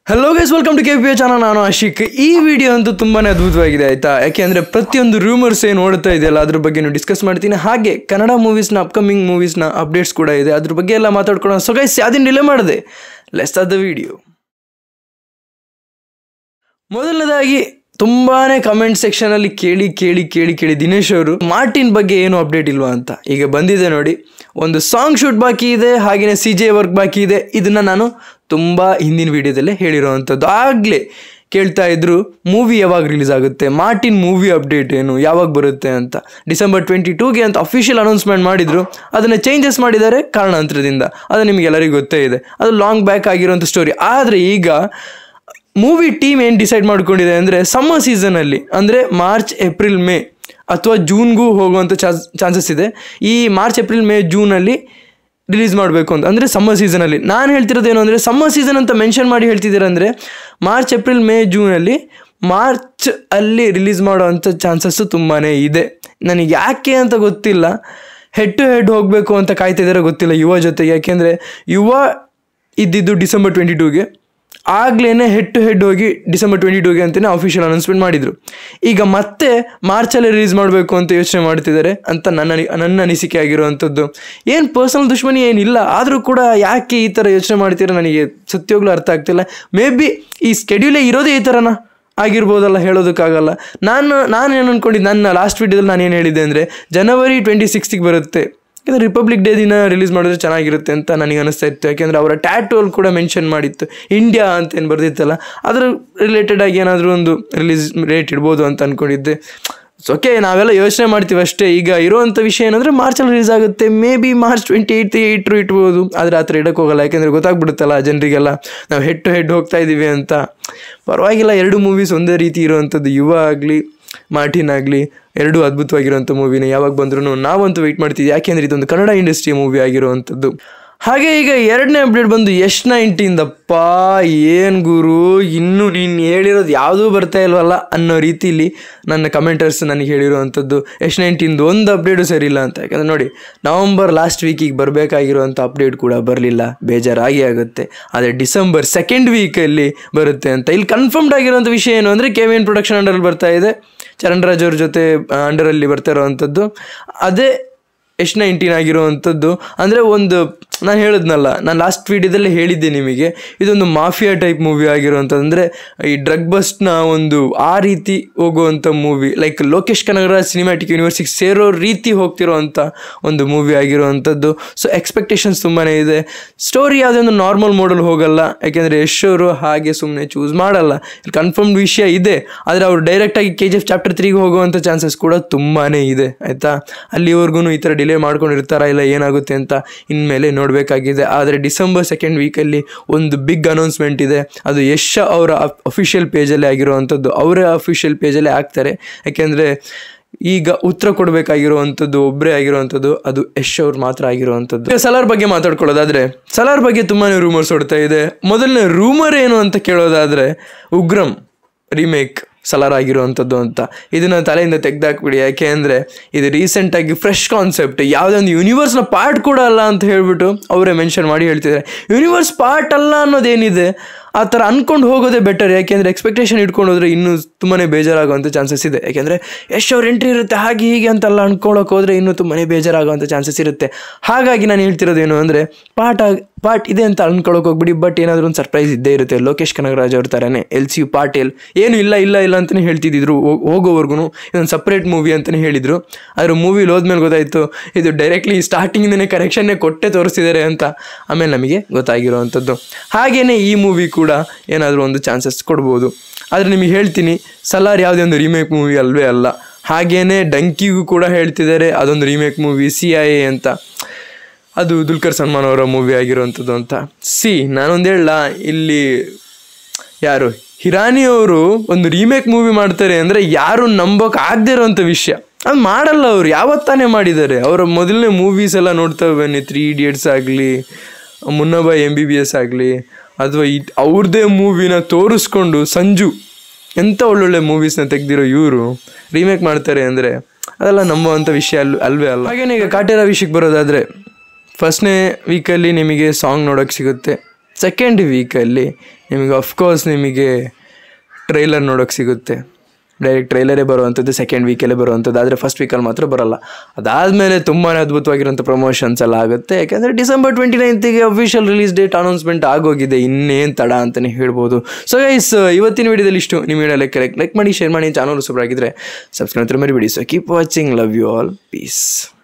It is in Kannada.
hello guys welcome to K P channel ನಾನು ಆಶಿಕ್ ಈ ವಿಡಿಯೋ ಅಂತೂ ತುಂಬಾನೇ ಅದ್ಭುತವಾಗಿದೆ ಆಯ್ತಾ ಯಾಕೆಂದ್ರೆ ಪ್ರತಿಯೊಂದು ರೂಮರ್ಸ್ ಏನು ಓಡ್ತಾ ಇದೆಯಲ್ಲ ಅದ್ರ ಬಗ್ಗೆ ಡಿಸ್ಕಸ್ ಮಾಡ್ತೀನಿ ಹಾಗೆ ಕನ್ನಡ ಮೂವೀಸ್ನ ಅಪ್ಕಮಿಂಗ್ ಮೂವೀಸ್ನ ಅಪ್ಡೇಟ್ಸ್ ಕೂಡ ಇದೆ ಅದ್ರ ಬಗ್ಗೆ ಎಲ್ಲ ಮಾತಾಡ್ಕೊಳ್ಳೋಣ ಸೊ ಗೈಸ್ ಯಾವ್ದಿನ ಡಿಲೇ ಮಾಡಿದೆ ಲೆಸ್ ಆದ ವಿಡಿಯೋ ಮೊದಲನೇದಾಗಿ ತುಂಬಾನೇ ಕಮೆಂಟ್ ಸೆಕ್ಷನ್ ಅಲ್ಲಿ ಕೇಳಿ ಕೇಳಿ ಕೇಳಿ ಕೇಳಿ ದಿನೇಶ್ ಅವರು ಮಾರ್ಟಿನ್ ಬಗ್ಗೆ ಏನು ಅಪ್ಡೇಟ್ ಇಲ್ವಾ ಅಂತ ಈಗ ಬಂದಿದೆ ನೋಡಿ ಒಂದು ಸಾಂಗ್ ಶೂಟ್ ಬಾಕಿ ಇದೆ ಹಾಗೆಯೇ ಸಿ ಜೆ ವರ್ಕ್ ಬಾಕಿ ಇದೆ ಇದನ್ನ ನಾನು ತುಂಬಾ ಹಿಂದಿನ ವಿಡಿಯೋದಲ್ಲೇ ಹೇಳಿರೋವಂಥದ್ದು ಆಗ್ಲೇ ಕೇಳ್ತಾ ಇದ್ರು ಮೂವಿ ಯಾವಾಗ ರಿಲೀಸ್ ಆಗುತ್ತೆ ಮಾರ್ಟಿನ್ ಮೂವಿ ಅಪ್ಡೇಟ್ ಏನು ಯಾವಾಗ ಬರುತ್ತೆ ಅಂತ ಡಿಸೆಂಬರ್ ಟ್ವೆಂಟಿ ಟೂಗೆ ಅಂತ ಅಫಿಷಿಯಲ್ ಅನೌನ್ಸ್ಮೆಂಟ್ ಮಾಡಿದ್ರು ಅದನ್ನು ಚೇಂಜಸ್ ಮಾಡಿದ್ದಾರೆ ಕಾರಣಾಂತರದಿಂದ ಅದು ನಿಮಗೆಲ್ಲರಿಗೂ ಗೊತ್ತೇ ಇದೆ ಅದು ಲಾಂಗ್ ಬ್ಯಾಕ್ ಆಗಿರೋಂಥ ಸ್ಟೋರಿ ಆದರೆ ಈಗ ಮೂವಿ ಟೀಮ್ ಏನು ಡಿಸೈಡ್ ಮಾಡ್ಕೊಂಡಿದೆ ಅಂದರೆ ಸಮ್ಮರ್ ಸೀಸನಲ್ಲಿ ಅಂದರೆ ಮಾರ್ಚ್ ಏಪ್ರಿಲ್ ಮೇ ಅಥವಾ ಜೂನ್ಗೂ ಹೋಗುವಂಥ ಚಾನ್ಸ್ ಚಾನ್ಸಸ್ ಇದೆ ಈ ಮಾರ್ಚ್ ಏಪ್ರಿಲ್ ಮೇ ಜೂನಲ್ಲಿ ರಿಲೀಸ್ ಮಾಡಬೇಕು ಅಂತ ಅಂದರೆ ಸಮ್ಮರ್ ಸೀಸನಲ್ಲಿ ನಾನು ಹೇಳ್ತಿರೋದು ಏನು ಅಂದರೆ ಸಮ್ಮರ್ ಸೀಸನ್ ಅಂತ ಮೆನ್ಷನ್ ಮಾಡಿ ಹೇಳ್ತಿದ್ದೀರ ಅಂದರೆ ಮಾರ್ಚ್ ಏಪ್ರಿಲ್ ಮೇ ಜೂನಲ್ಲಿ ಮಾರ್ಚ್ ಅಲ್ಲಿ ರಿಲೀಸ್ ಮಾಡೋವಂಥ ಚಾನ್ಸಸ್ಸು ತುಂಬಾ ಇದೆ ನನಗೆ ಯಾಕೆ ಅಂತ ಗೊತ್ತಿಲ್ಲ ಹೆಡ್ ಟು ಹೆಡ್ ಹೋಗಬೇಕು ಅಂತ ಕಾಯ್ತಿದ್ದಾರೆ ಗೊತ್ತಿಲ್ಲ ಯುವ ಜೊತೆಗೆ ಯಾಕೆಂದರೆ ಯುವ ಇದ್ದಿದ್ದು ಡಿಸೆಂಬರ್ ಟ್ವೆಂಟಿ ಟೂಗೆ ಆಗ್ಲೇ ಹೆಡ್ ಟು ಹೆಡ್ ಹೋಗಿ ಡಿಸೆಂಬರ್ ಟ್ವೆಂಟಿ ಟೂಗೆ ಅಂತಲೇ ಅಫಿಷಿಯಲ್ ಅನೌನ್ಸ್ಮೆಂಟ್ ಮಾಡಿದರು ಈಗ ಮತ್ತೆ ಮಾರ್ಚಲ್ಲಿ ರಿಲೀಸ್ ಮಾಡಬೇಕು ಅಂತ ಯೋಚನೆ ಮಾಡ್ತಿದ್ದಾರೆ ಅಂತ ನನ್ನ ಅನಿ- ನನ್ನ ಅನಿಸಿಕೆ ಆಗಿರುವಂಥದ್ದು ಏನು ಪರ್ಸನಲ್ ದುಶ್ಮನಿ ಏನಿಲ್ಲ ಆದರೂ ಕೂಡ ಯಾಕೆ ಈ ಥರ ಯೋಚನೆ ಮಾಡ್ತೀರಾ ನನಗೆ ಸತ್ಯೋಗ್ಲೂ ಅರ್ಥ ಆಗ್ತಿಲ್ಲ ಮೇ ಬಿ ಈ ಸ್ಕೆಡ್ಯೂಲೇ ಇರೋದೇ ಈ ಥರನ ಆಗಿರ್ಬೋದಲ್ಲ ಹೇಳೋದಕ್ಕಾಗಲ್ಲ ನಾನು ನಾನು ಏನು ಅನ್ಕೊಂಡಿದ್ದು ನನ್ನ ಲಾಸ್ಟ್ ವಿಡಿಯೋದಲ್ಲಿ ನಾನು ಏನು ಹೇಳಿದ್ದೆ ಅಂದರೆ ಜನವರಿ ಟ್ವೆಂಟಿ ಸಿಕ್ಸ್ತಿಗೆ ಬರುತ್ತೆ ಯಾಕಂದರೆ ರಿಪಬ್ಲಿಕ್ ಡೇ ದಿನ ರಿಲೀಸ್ ಮಾಡಿದ್ರೆ ಚೆನ್ನಾಗಿರುತ್ತೆ ಅಂತ ನನಗೆ ಅನಿಸ್ತಾ ಇತ್ತು ಯಾಕೆಂದರೆ ಅವರ ಟ್ಯಾಟೋಲ್ ಕೂಡ ಮೆನ್ಷನ್ ಮಾಡಿತ್ತು ಇಂಡಿಯಾ ಅಂತ ಏನು ಬರ್ದಿತ್ತಲ್ಲ ಅದ್ರ ರಿಲೇಟೆಡ್ ಆಗಿ ಏನಾದರೂ ಒಂದು ರಿಲೀಸ್ ರೇಟ್ ಇಡ್ಬೋದು ಅಂತ ಅಂದ್ಕೊಂಡಿದ್ದೆ ಓಕೆ ನಾವೆಲ್ಲ ಯೋಚನೆ ಮಾಡ್ತೀವಿ ಅಷ್ಟೇ ಈಗ ಇರುವಂಥ ವಿಷಯ ಏನಂದರೆ ಮಾರ್ಚಲ್ಲಿ ರಿಲೀಸ್ ಆಗುತ್ತೆ maybe March twenty eight ಏಯ್ಟ್ರು ಇಟ್ಬೋದು ಆದರೆ ಆ ಥರ ಇಡಕ್ಕೆ ಹೋಗಲ್ಲ ಯಾಕೆಂದರೆ ಗೊತ್ತಾಗ್ಬಿಡುತ್ತಲ್ಲ ಜನರಿಗೆಲ್ಲ ನಾವು ಹೆಡ್ ಟು ಹೆಡ್ ಹೋಗ್ತಾ ಇದ್ದೀವಿ ಅಂತ ಪರವಾಗಿಲ್ಲ ಎರಡು ಮೂವೀಸ್ ಒಂದೇ ರೀತಿ ಇರುವಂಥದ್ದು ಯುವ ಆಗಲಿ ಮಾರ್ಟಿನ್ ಆಗಲಿ ಎರಡೂ ಅದ್ಭುತವಾಗಿರುವಂಥ ಮೂವಿನ ಯಾವಾಗ ಬಂದ್ರೂ ನಾವಂತೂ ವೆಯ್ಟ್ ಮಾಡ್ತೀವಿ ಯಾಕೆಂದರೆ ಇದೊಂದು ಕನ್ನಡ ಇಂಡಸ್ಟ್ರಿ ಮೂವಿ ಆಗಿರುವಂಥದ್ದು ಹಾಗೆ ಈಗ ಎರಡನೇ ಅಪ್ಡೇಟ್ ಬಂದು ಎಶ್ ನೈನ್ಟೀನ್ದಪ್ಪ ಏನು ಗುರು ಇನ್ನೂ ನೀನು ಹೇಳಿರೋದು ಯಾವುದೂ ಬರ್ತಾ ಇಲ್ವಲ್ಲ ಅನ್ನೋ ರೀತಿಲಿ ನನ್ನ ಕಮೆಂಟರ್ಸ್ ನನಗೆ ಹೇಳಿರುವಂಥದ್ದು ಎಶ್ ನೈನ್ಟೀನ್ದು ಒಂದು ಅಪ್ಡೇಟು ಸರಿ ಇಲ್ಲ ಅಂತ ಯಾಕಂದರೆ ನೋಡಿ ನವಂಬರ್ ಲಾಸ್ಟ್ ವೀಕಿಗೆ ಬರಬೇಕಾಗಿರುವಂಥ ಅಪ್ಡೇಟ್ ಕೂಡ ಬರಲಿಲ್ಲ ಬೇಜಾರಾಗಿ ಆಗುತ್ತೆ ಆದರೆ ಡಿಸೆಂಬರ್ ಸೆಕೆಂಡ್ ವೀಕಲ್ಲಿ ಬರುತ್ತೆ ಅಂತ ಇಲ್ಲಿ ಕನ್ಫರ್ಮ್ಡ್ ಆಗಿರುವಂಥ ವಿಷಯ ಏನು ಅಂದರೆ ಕೆ ವಿ ಎನ್ ಪ್ರೊಡಕ್ಷನ್ ಅಂಡರಲ್ಲಿ ಬರ್ತಾ ಇದೆ ಚರಣ್ ರಾಜ್ ಅವ್ರ ಜೊತೆ ಅಂಡರಲ್ಲಿ ಬರ್ತಾ ಇರೋವಂಥದ್ದು ಅದೇ ಎಶ್ ನೈನ್ಟೀನ್ ಆಗಿರುವಂಥದ್ದು ಅಂದರೆ ಒಂದು ನಾನು ಹೇಳಿದ್ನಲ್ಲ ನಾನು ಲಾಸ್ಟ್ ವೀಡಿಯೋದಲ್ಲೇ ಹೇಳಿದ್ದೆ ನಿಮಗೆ ಇದೊಂದು ಮಾಫಿಯಾ ಟೈಪ್ ಮೂವಿ ಆಗಿರುವಂಥದ್ದು ಅಂದರೆ ಈ ಡ್ರಗ್ ಬಸ್ಟ್ನ ಒಂದು ಆ ರೀತಿ ಹೋಗುವಂಥ movie like Lokesh Kanagaraj cinematic ಯೂನಿವರ್ಸಿಗೆ ಸೇರೋ ರೀತಿ ಹೋಗ್ತಿರೋವಂಥ ಒಂದು ಮೂವಿ ಆಗಿರುವಂಥದ್ದು ಸೊ ಎಕ್ಸ್ಪೆಕ್ಟೇಷನ್ಸ್ ತುಂಬಾ ಇದೆ ಸ್ಟೋರಿ ಯಾವುದೇ ಒಂದು ನಾರ್ಮಲ್ ಮೋಡಲ್ ಹೋಗಲ್ಲ ಯಾಕೆಂದರೆ ಯಶ್ ಅವರು ಹಾಗೆ ಸುಮ್ಮನೆ ಚೂಸ್ ಮಾಡಲ್ಲ ಇಲ್ಲಿ ಕನ್ಫರ್ಮ್ಡ್ ವಿಷಯ ಇದೆ ಆದರೆ ಅವರು ಡೈರೆಕ್ಟಾಗಿ ಕೆ ಜಿ ಎಫ್ ಚಾಪ್ಟರ್ ತ್ರೀಗೆ ಹೋಗುವಂಥ ಚಾನ್ಸಸ್ ಕೂಡ ತುಂಬಾ ಇದೆ ಆಯಿತಾ ಅಲ್ಲಿವರೆಗೂ ಈ ಥರ ಡಿಲೇ ಮಾಡ್ಕೊಂಡಿರ್ತಾರಾ ಇಲ್ಲ ಏನಾಗುತ್ತೆ ಅಂತ ಇನ್ಮೇಲೆ ನೋಡಬೇಕಾಗಿದೆ ಆದರೆ ಡಿಸೆಂಬರ್ ಸೆಕೆಂಡ್ ವೀಕಲ್ಲಿ ಒಂದು ಬಿಗ್ ಅನೌನ್ಸ್ಮೆಂಟ್ ಇದೆ ಅದು ಯಶ್ ಅವರ ಅಫಿಷಿಯಲ್ ಪೇಜಲ್ಲೇ ಆಗಿರುವಂಥದ್ದು ಅವರ ಅಫಿಷಿಯಲ್ ಪೇಜಲ್ಲೇ ಹಾಕ್ತಾರೆ ಯಾಕೆಂದರೆ ಈಗ ಉತ್ತರ ಕೊಡಬೇಕಾಗಿರುವಂಥದ್ದು ಒಬ್ಬರೇ ಆಗಿರುವಂಥದ್ದು ಅದು ಯಶ್ ಅವ್ರು ಮಾತ್ರ ಆಗಿರುವಂಥದ್ದು ಈಗ ಸಲಾರ್ ಬಗ್ಗೆ ಮಾತಾಡ್ಕೊಳ್ಳೋದಾದ್ರೆ ಸಲಾರ್ ಬಗ್ಗೆ ತುಂಬಾ ರೂಮರ್ಸ್ ಹೊಡ್ತಾ ಇದೆ ಮೊದಲನೇ ರೂಮರ್ ಏನು ಅಂತ ಕೇಳೋದಾದ್ರೆ ಉಗ್ರಂ ರಿಮೇಕ್ ಸಲಾರ್ ಆಗಿರುವಂಥದ್ದು ಅಂತ ಇದನ್ನ ತಲೆಯಿಂದ ತೆಗ್ದಾಕ್ಬಿಡಿ ಯಾಕೆ ಅಂದರೆ ಇದು ರೀಸೆಂಟಾಗಿ ಫ್ರೆಶ್ ಕಾನ್ಸೆಪ್ಟ್ ಯಾವುದೇ ಒಂದು ಯೂನಿವರ್ಸ್ನ ಪಾರ್ಟ್ ಕೂಡ ಅಲ್ಲ ಅಂತ ಹೇಳ್ಬಿಟ್ಟು ಅವರೇ ಮೆನ್ಷನ್ ಮಾಡಿ ಹೇಳ್ತಿದ್ದಾರೆ ಯೂನಿವರ್ಸ್ ಪಾರ್ಟ್ ಅಲ್ಲ ಅನ್ನೋದೇನಿದೆ ಆ ಥರ ಅನ್ಕೊಂಡು ಹೋಗೋದೇ ಬೆಟರ್ ಯಾಕೆಂದರೆ ಎಕ್ಸ್ಪೆಕ್ಟೇಷನ್ ಇಟ್ಕೊಂಡು ಹೋದ್ರೆ ಇನ್ನೂ ತುಂಬಾ ಬೇಜಾರಾಗುವಂಥ ಚಾನ್ಸಸ್ ಇದೆ ಯಾಕೆಂದರೆ ಎಷ್ಟು ಅವ್ರ ಎಂಟ್ರಿ ಇರುತ್ತೆ ಹಾಗೆ ಹೀಗೆ ಅಂತೆಲ್ಲ ಅನ್ಕೊಳಕ್ಕೆ ಹೋದರೆ ಇನ್ನೂ ತುಂಬಾ ಬೇಜಾರಾಗುವಂಥ ಚಾನ್ಸಸ್ ಇರುತ್ತೆ ಹಾಗಾಗಿ ನಾನು ಹೇಳ್ತಿರೋದೇನು ಅಂದರೆ ಪಾರ್ಟ್ ಆಗಿ ಪಾರ್ಟ್ ಇದೆ ಅಂತ ಅನ್ಕೊಳಕ್ಕೆ ಹೋಗ್ಬಿಡಿ ಬಟ್ ಏನಾದರೂ ಒಂದು ಸರ್ಪ್ರೈಸ್ ಇದ್ದೇ ಇರುತ್ತೆ ಲೋಕೇಶ್ ಕನಗರಾಜ್ ಅವ್ರ ಥರನೇ ಎಲ್ ಸಿ ಯು ಪಾಟೇಲ್ ಏನು ಇಲ್ಲ ಇಲ್ಲ ಇಲ್ಲ ಅಂತಲೇ ಹೇಳ್ತಿದ್ದಿದ್ರು ಹೋ- ಹೋಗೋವರೆಗೂ ಇದೊಂದು ಸಪ್ರೇಟ್ ಮೂವಿ ಅಂತಲೇ ಹೇಳಿದರು ಆದರೆ ಮೂವಿಲಿ ಹೋದ್ಮೇಲೆ ಗೊತ್ತಾಯಿತು ಇದು ಡೈರೆಕ್ಟ್ಲಿ ಸ್ಟಾರ್ಟಿಂಗಿಂದನೇ ಕರೆಕ್ಷನ್ನೇ ಕೊಟ್ಟೆ ತೋರಿಸ್ತಿದ್ದಾರೆ ಅಂತ ಆಮೇಲೆ ನಮಗೆ ಗೊತ್ತಾಗಿರೋವಂಥದ್ದು ಹಾಗೆಯೇ ಈ ಮೂವಿ ಕೂಡ ಏನಾದರೂ ಒಂದು ಚಾನ್ಸಸ್ ಕೊಡ್ಬೋದು ಆದರೆ ನಿಮಗೆ ಹೇಳ್ತೀನಿ ಸಲಾರ್ ಯಾವುದೇ ಒಂದು ರೀಮೇಕ್ ಮೂವಿ ಅಲ್ವೇ ಅಲ್ಲ ಹಾಗೇನೆ ಡಂಕಿಗೂ ಕೂಡ ಹೇಳ್ತಿದ್ದಾರೆ ಅದೊಂದು remake movie C I A ಅಂತ ಅದು ದುಲ್ಕರ್ ಸಲ್ಮಾನ್ ಅವರ ಮೂವಿ ಆಗಿರುವಂಥದ್ದು ಅಂತ ಸಿ ನಾನೊಂದು ಹೇಳ ಇಲ್ಲಿ ಯಾರು ಹಿರಾನಿ ಅವರು ಒಂದು ರೀಮೇಕ್ ಮೂವಿ ಮಾಡ್ತಾರೆ ಅಂದರೆ ಯಾರು ನಂಬೋಕೆ ಆಗದೆ ಇರೋವಂಥ ವಿಷಯ ಅದು ಮಾಡಲ್ಲ ಅವರು ಯಾವತ್ತಾನೇ ಮಾಡಿದ್ದಾರೆ ಅವರ ಮೊದಲನೇ ಮೂವೀಸ್ ಎಲ್ಲ ನೋಡ್ತಾ ಬನ್ನಿ ತ್ರೀ ಇಡಿಯಟ್ಸ್ ಆಗಲಿ Munnabhai M B B S ಆಗಲಿ ಅಥವಾ ಈ ಅವ್ರದ್ದೇ ಮೂವಿನ ತೋರಿಸ್ಕೊಂಡು ಸಂಜು ಎಂಥ ಒಳ್ಳೊಳ್ಳೆ ಮೂವೀಸ್ನ ತೆಗೆದಿರೋ ಇವರು ರೀಮೇಕ್ ಮಾಡ್ತಾರೆ ಅಂದರೆ ಅದೆಲ್ಲ ನಂಬುವಂಥ ವಿಷಯ ಅಲ್ ಅಲ್ವೇ ಅಲ್ಲ ಹಾಗೇನೆ ಈಗ ಕಾಟೇರ ವಿಷಯಕ್ಕೆ ಬರೋದಾದರೆ ಫಸ್ಟ್ನೇ ವೀಕಲ್ಲಿ ನಿಮಗೆ ಸಾಂಗ್ ನೋಡೋಕ್ಕೆ ಸಿಗುತ್ತೆ ಸೆಕೆಂಡ್ ವೀಕಲ್ಲಿ ನಿಮಗೆ ಅಫ್ಕೋರ್ಸ್ ನಿಮಗೆ ಟ್ರೈಲರ್ ನೋಡೋಕ್ಕೆ ಸಿಗುತ್ತೆ ಡೈರೆಕ್ಟ್ ಟ್ರೈಲರೇ ಬರುವಂಥದ್ದು ಸೆಕೆಂಡ್ ವೀಕಲ್ಲೇ ಬರುವಂಥದ್ದು ಆದರೆ ಫಸ್ಟ್ ವೀಕಲ್ಲಿ ಮಾತ್ರ ಬರಲ್ಲ ಅದಾದಮೇಲೆ ತುಂಬಾ ಅದ್ಭುತವಾಗಿರೋಂಥ ಪ್ರಮೋಷನ್ಸ್ ಎಲ್ಲ ಆಗುತ್ತೆ ಯಾಕೆಂದರೆ ಡಿಸೆಂಬರ್ ಟ್ವೆಂಟಿ ನೈನ್ತಿಗೆ ಅಫಿಷಿಯಲ್ ರಿಲೀಸ್ ಡೇಟ್ ಅನೌನ್ಸ್ಮೆಂಟ್ ಆಗೋಗಿದೆ ಇನ್ನೇನು ತಡ ಅಂತಲೇ ಹೇಳ್ಬೋದು ಸೊ ಗೈಸ್ ಇವತ್ತಿನ ವಿಡಿಯೋದಲ್ಲಿ ಇಷ್ಟು ನಿಮ್ಮ ವಿಡಿಯೋ ಲೈಕ್ ಲೈಕ್ ಲೈಕ್ ಮಾಡಿ ಶೇರ್ ಮಾಡಿ ಚಾನಲ್ ಸೂಪರ್ ಆಗಿದ್ರೆ ಸಬ್ಸ್ಕ್ರೈಬ್ ಮರಿಬೇಡಿ so keep watching love you all piece